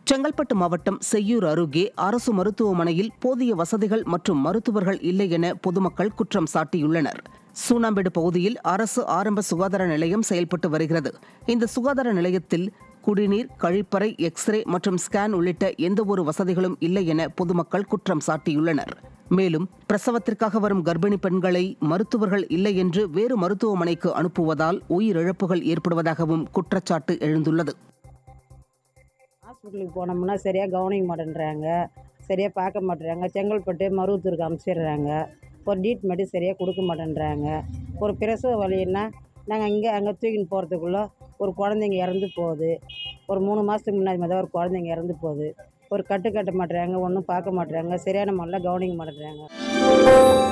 செங்கல்பட்டு மாவட்டம் செய்யூர் அருகே அரசு மருத்துவமனையில் போதிய வசதிகள் மற்றும் மருத்துவர்கள் இல்லை என பொதுமக்கள் குற்றம் சாட்டியுள்ளனர் சூனாம்பேடு பகுதியில் அரசு ஆரம்ப சுகாதார நிலையம் செயல்பட்டு வருகிறது இந்த சுகாதார நிலையத்தில் குடிநீர் கழிப்பறை எக்ஸ்ரே மற்றும் ஸ்கேன் உள்ளிட்ட எந்தவொரு வசதிகளும் இல்லை என பொதுமக்கள் குற்றம் சாட்டியுள்ளனர் மேலும் பிரசவத்திற்காக வரும் கர்ப்பிணி பெண்களை மருத்துவர்கள் இல்லை என்று வேறு மருத்துவமனைக்கு அனுப்புவதால் உயிரிழப்புகள் ஏற்படுவதாகவும் குற்றச்சாட்டு எழுந்துள்ளது ஹாஸ்பிட்டலுக்கு போனோம்னா சரியாக கவனிக்க மாட்டேன்றாங்க சரியாக பார்க்க மாட்டேறாங்க செங்கல்பட்டு மருவத்தூருக்கு அனுப்பிச்சிடுறாங்க ஒரு ட்ரீட்மெண்ட்டு சரியாக கொடுக்க மாட்டேன்றாங்க ஒரு பிரசவ வலின்னா நாங்கள் இங்கே அங்கே தூக்கின்னு போகிறதுக்குள்ளே ஒரு குழந்தைங்க இறந்து போகுது ஒரு மூணு மாதத்துக்கு முன்னாடி மாதிரி ஒரு குழந்தைங்க இறந்து போகுது ஒரு கட்டு கட்ட மாட்டேறாங்க ஒன்றும் பார்க்க மாட்டேறாங்க சரியான முறையில் கவனிக்க மாட்டேறாங்க